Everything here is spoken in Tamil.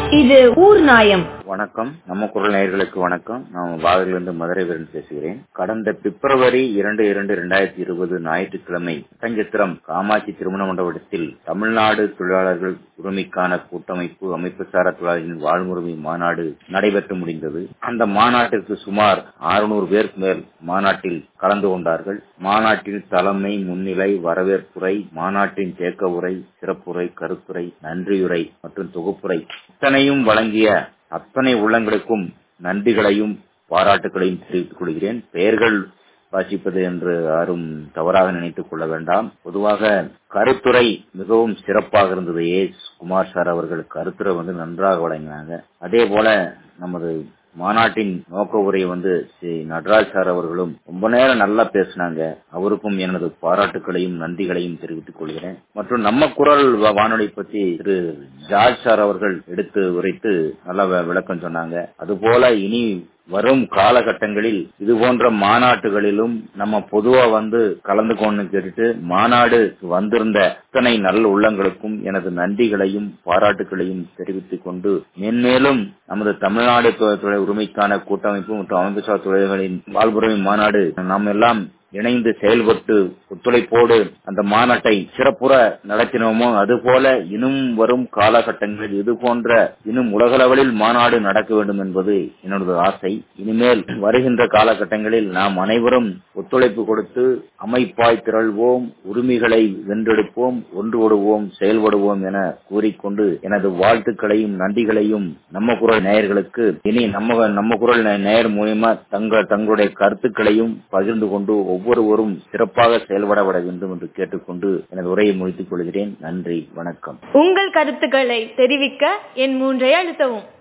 இது ஊர் நாயம் வணக்கம் நம்ம குரல் நேயர்களுக்கு வணக்கம் நான் வாகரிலிருந்து மதுரை வீரன் பேசுகிறேன் கடந்த பிப்ரவரி இரண்டு இரண்டு இரண்டாயிரத்தி இருபது ஞாயிற்றுக்கிழமை சங்கத்திரம் காமாட்சி திருமண மண்டபத்தில் தமிழ்நாடு தொழிலாளர்கள் உரிமைக்கான கூட்டமைப்பு அமைப்பு சாரா தொழிலாளர்களின் வாழ்முறை மாநாடு நடைபெற்று முடிந்தது அந்த மாநாட்டிற்கு சுமார் அறுநூறு பேருக்கு மேல் மாநாட்டில் கலந்து கொண்டார்கள் மாநாட்டில் தலைமை முன்னிலை வரவேற்புரை மாநாட்டின் தேக்க உரை சிறப்புரை கருத்துரை நன்றியுரை மற்றும் தொகுப்புரை இத்தனையும் வழங்கிய அத்தனை உள்ளங்களுக்கும் நன்றிகளையும் பாராட்டுகளையும் தெரிவித்துக் கொள்கிறேன் பெயர்கள் வாசிப்பது என்று யாரும் தவறாக நினைத்துக் கொள்ள வேண்டாம் பொதுவாக கருத்துரை மிகவும் சிறப்பாக இருந்தது ஏ குமார் சார் அவர்கள் கருத்துரை வந்து நன்றாக வழங்கினாங்க அதே போல நமது மாநாட்டின் நோக்க உரை வந்து ஸ்ரீ நடராஜ் சார் அவர்களும் ரொம்ப நேரம் நல்லா பேசினாங்க அவருக்கும் எனது பாராட்டுகளையும் நன்றிகளையும் தெரிவித்துக் கொள்கிறேன் மற்றும் நம்ம குரல் வானொலி பற்றி திரு ஜார்ஜ் சார் அவர்கள் எடுத்து உரைத்து நல்லா விளக்கம் சொன்னாங்க அதுபோல இனி வரும் காலகட்டங்களில் இது போன்ற மாநாட்டுகளிலும் நம்ம பொதுவா வந்து கலந்து கொண்டு கேட்டுட்டு மாநாடு வந்திருந்த அத்தனை நல்ல உள்ளங்களுக்கும் எனது நன்றிகளையும் பாராட்டுகளையும் தெரிவித்துக் கொண்டு மென்மேலும் நமது தமிழ்நாடு தொழில் உரிமைக்கான கூட்டமைப்பு மற்றும் அமைப்புசார் தொழில்களின் வாழ்வுரிமை மாநாடு நாம் எல்லாம் இணைந்து செயல்பட்டு ஒத்துழைப்போடு அந்த மாநாட்டை சிறப்புற நடத்தினோமோ அதுபோல இன்னும் வரும் காலகட்டங்களில் இது போன்ற இன்னும் உலகளவில் மாநாடு நடக்க வேண்டும் என்பது என்னோட ஆசை இனிமேல் வருகின்ற காலகட்டங்களில் நாம் அனைவரும் ஒத்துழைப்பு கொடுத்து அமைப்பாய் திரள்வோம் உரிமைகளை வென்றெடுப்போம் ஒன்றுபடுவோம் செயல்படுவோம் என கூறிக்கொண்டு எனது வாழ்த்துக்களையும் நன்றிகளையும் நம்ம குரல் நேயர்களுக்கு இனி நம்ம நம்ம குரல் நேயர் மூலியமா தங்கள் தங்களுடைய கருத்துக்களையும் பகிர்ந்து கொண்டு ஒவ்வொருவரும் சிறப்பாக செயல்பட வேண்டும் என்று கேட்டுக்கொண்டு எனது உரையை முடித்துக் கொள்கிறேன் நன்றி வணக்கம் உங்கள் கருத்துக்களை தெரிவிக்க என் மூன்றை அழுத்தவும்